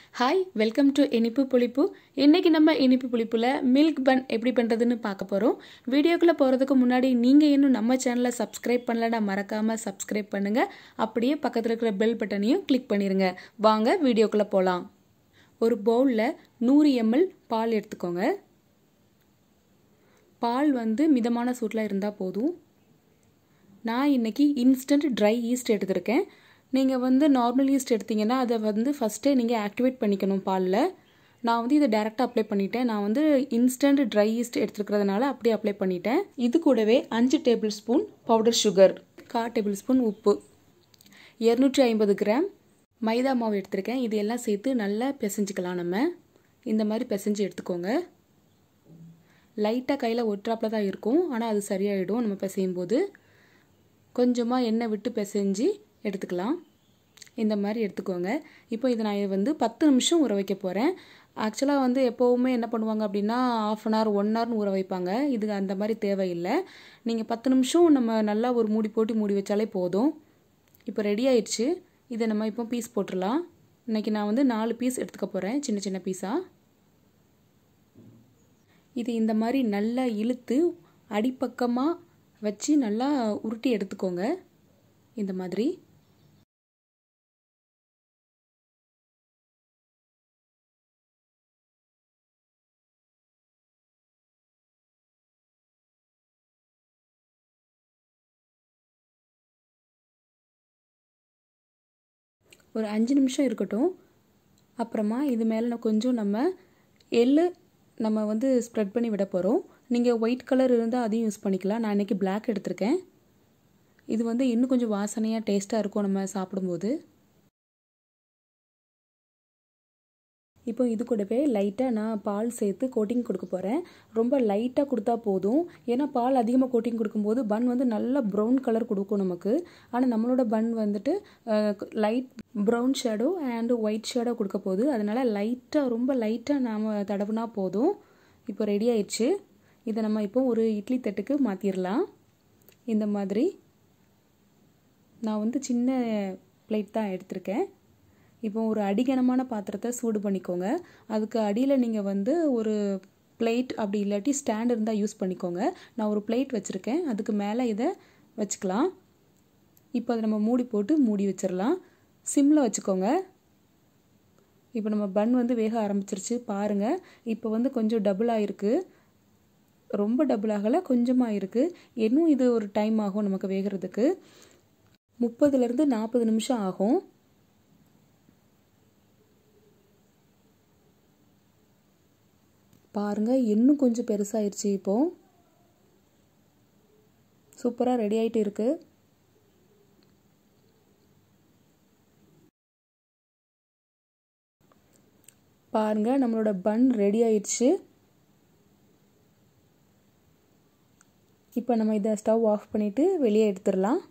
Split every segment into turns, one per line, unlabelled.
hi welcome to இனிப்பு புளிப்பு இன்றைக்கி நம்ம இனிப்பு புளிப்பில் மில்க் பன் எப்படி பண்ணுறதுன்னு பார்க்க போகிறோம் வீடியோக்குள்ளே போகிறதுக்கு முன்னாடி நீங்கள் இன்னும் நம்ம சேனலை சப்ஸ்கிரைப் பண்ணலன்னா மறக்காமல் சப்ஸ்கிரைப் பண்ணுங்கள் அப்படியே பக்கத்தில் இருக்கிற பெல் பட்டனையும் கிளிக் பண்ணிடுங்க வாங்க வீடியோக்குள்ளே போகலாம் ஒரு பவுலில் நூறு எம்எல் பால் எடுத்துக்கோங்க பால் வந்து மிதமான சூட்டில் இருந்தால் போதும் நான் இன்றைக்கி இன்ஸ்டன்ட் ட்ரை ஈஸ்ட் எடுத்திருக்கேன் நீங்கள் வந்து நார்மல் ஈஸ்ட் எடுத்தீங்கன்னா அதை வந்து ஃபஸ்ட்டே நீங்கள் ஆக்டிவேட் பண்ணிக்கணும் பாலில் நான் வந்து இதை டேரெக்டாக அப்ளை பண்ணிட்டேன் நான் வந்து இன்ஸ்டன்ட் ட்ரை ஈஸ்ட் எடுத்துருக்கிறதுனால அப்படியே அப்ளை பண்ணிட்டேன் இது கூடவே அஞ்சு டேபிள் ஸ்பூன் பவுடர் சுகர் கா டேபிள் ஸ்பூன் உப்பு இரநூற்றி ஐம்பது கிராம் மைதா மாவு எடுத்திருக்கேன் இது எல்லாம் சேர்த்து நல்லா பிசைஞ்சிக்கலாம் நம்ம இந்த மாதிரி பிசைஞ்சு எடுத்துக்கோங்க லைட்டாக கையில் ஒற்றாப்பில் தான் இருக்கும் ஆனால் அது சரியாயிடும் நம்ம பிசையும் போது கொஞ்சமாக எண்ணெய் விட்டு பிசைஞ்சு எடுத்துக்கலாம் இந்த மாதிரி எடுத்துக்கோங்க இப்போ இதை நான் வந்து பத்து நிமிஷம் ஊற வைக்க போகிறேன் ஆக்சுவலாக வந்து எப்போவுமே என்ன பண்ணுவாங்க அப்படின்னா ஆஃப் அன் ஹவர் ஒன் ஹவர்னு ஊற வைப்பாங்க இது அந்த மாதிரி தேவையில்லை நீங்கள் பத்து நிமிஷம் நம்ம நல்லா ஒரு மூடி போட்டு மூடி வச்சாலே போதும் இப்போ ரெடி ஆயிடுச்சு இதை நம்ம இப்போ பீஸ் போட்டுடலாம் இன்றைக்கி நான் வந்து நாலு பீஸ் எடுத்துக்க போகிறேன் சின்ன சின்ன பீஸாக இது இந்த மாதிரி நல்லா இழுத்து அடிப்பக்கமாக வச்சு நல்லா உருட்டி எடுத்துக்கோங்க இந்த மாதிரி ஒரு அஞ்சு நிமிஷம் இருக்கட்டும் அப்புறமா இது மேலே கொஞ்சம் நம்ம எள்ளு நம்ம வந்து ஸ்ப்ரெட் பண்ணி விட போகிறோம் நீங்கள் ஒயிட் கலர் இருந்தால் அதையும் யூஸ் பண்ணிக்கலாம் நான் இன்றைக்கி பிளாக் எடுத்திருக்கேன் இது வந்து இன்னும் கொஞ்சம் வாசனையாக டேஸ்ட்டாக இருக்கும் நம்ம சாப்பிடும்போது இப்போ இது கூடவே லைட்டாக நான் பால் சேர்த்து கோட்டிங் கொடுக்க போகிறேன் ரொம்ப லைட்டாக கொடுத்தா போதும் ஏன்னா பால் அதிகமாக கோட்டிங் கொடுக்கும்போது பன் வந்து நல்ல ப்ரௌன் கலர் கொடுக்கும் நமக்கு ஆனால் நம்மளோட பன் வந்துட்டு light brown shadow and white shadow கொடுக்க போகுது அதனால் லைட்டாக ரொம்ப லைட்டாக நாம் தடவுனா போதும் இப்போ ரெடி ஆயிடுச்சு இதை நம்ம இப்போ ஒரு இட்லி தட்டுக்கு மாற்றிடலாம் இந்த மாதிரி நான் வந்து சின்ன பிளேட் தான் எடுத்திருக்கேன் இப்போ ஒரு அடிகனமான பாத்திரத்தை சூடு பண்ணிக்கோங்க அதுக்கு அடியில் நீங்கள் வந்து ஒரு பிளேட் அப்படி இல்லாட்டி ஸ்டாண்ட் இருந்தால் யூஸ் பண்ணிக்கோங்க நான் ஒரு பிளேட் வச்சுருக்கேன் அதுக்கு மேலே இதை வச்சுக்கலாம் இப்போ அதை நம்ம மூடி போட்டு மூடி வச்சிடலாம் சிம்மில் வச்சுக்கோங்க இப்போ நம்ம பன் வந்து வேக ஆரம்பிச்சிருச்சு பாருங்கள் இப்போ வந்து கொஞ்சம் டபுள் ஆகிருக்கு ரொம்ப டபுள் ஆகலை கொஞ்சமாக இருக்குது இன்னும் இது ஒரு டைம் ஆகும் நமக்கு வேகிறதுக்கு முப்பதுலேருந்து நாற்பது நிமிஷம் ஆகும் பாருங்கள் இன்னும் கொஞ்சம் பெருசாகிருச்சு இப்போது சூப்பராக ரெடி ஆகிட்டு இருக்குது பாருங்கள் நம்மளோட பன் ரெடி ஆயிடுச்சு இப்போ நம்ம இதை ஸ்டவ் ஆஃப் பண்ணிவிட்டு வெளியே எடுத்துடலாம்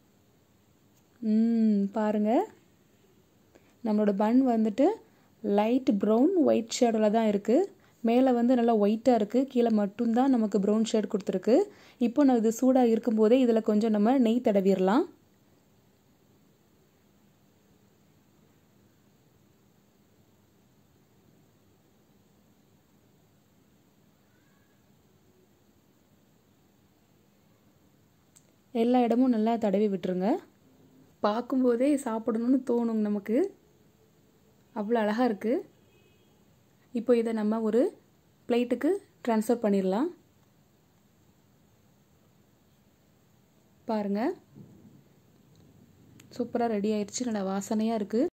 பாருங்கள் நம்மளோட பன் வந்துட்டு லைட் ப்ரௌன் ஒயிட் ஷேடில் தான் இருக்குது மேலே வந்து நல்லா ஒயிட்டாக இருக்குது கீழே மட்டும்தான் நமக்கு ப்ரௌன் ஷேட் கொடுத்துருக்கு இப்போ நான் இது சூடாக இருக்கும்போதே இதில் கொஞ்சம் நம்ம நெய் தடவிடலாம் எல்லா இடமும் நல்லா தடவி விட்டுருங்க பார்க்கும்போதே சாப்பிடணும்னு தோணும் நமக்கு அவ்வளோ அழகாக இருக்குது இப்போ இதை நம்ம ஒரு பிளேட்டுக்கு ட்ரான்ஸ்ஃபர் பண்ணிடலாம் பாருங்கள் சூப்பராக ரெடி ஆயிடுச்சு நல்லா வாசனையாக இருக்குது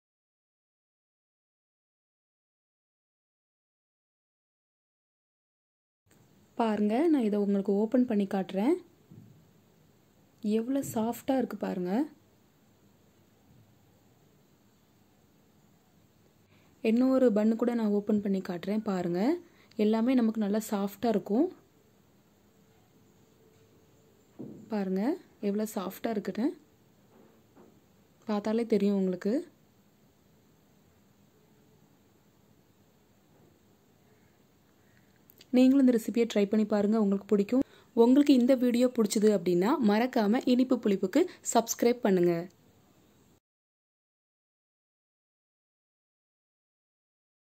பாருங்கள் நான் இதை உங்களுக்கு ஓப்பன் பண்ணி காட்டுறேன் எவ்வளோ சாஃப்டாக இருக்குது பாருங்கள் இன்னொரு பன்னு கூட நான் ஓப்பன் பண்ணி காட்டுறேன் பாருங்கள் எல்லாமே நமக்கு நல்லா சாஃப்டாக இருக்கும் பாருங்கள் எவ்வளோ சாஃப்டாக இருக்குன்னு பார்த்தாலே தெரியும் உங்களுக்கு நீங்களும் இந்த ரெசிபியை ட்ரை பண்ணி பாருங்கள் உங்களுக்கு பிடிக்கும் உங்களுக்கு இந்த வீடியோ பிடிச்சது அப்படின்னா மறக்காமல் இனிப்பு புளிப்புக்கு சப்ஸ்கிரைப் பண்ணுங்கள்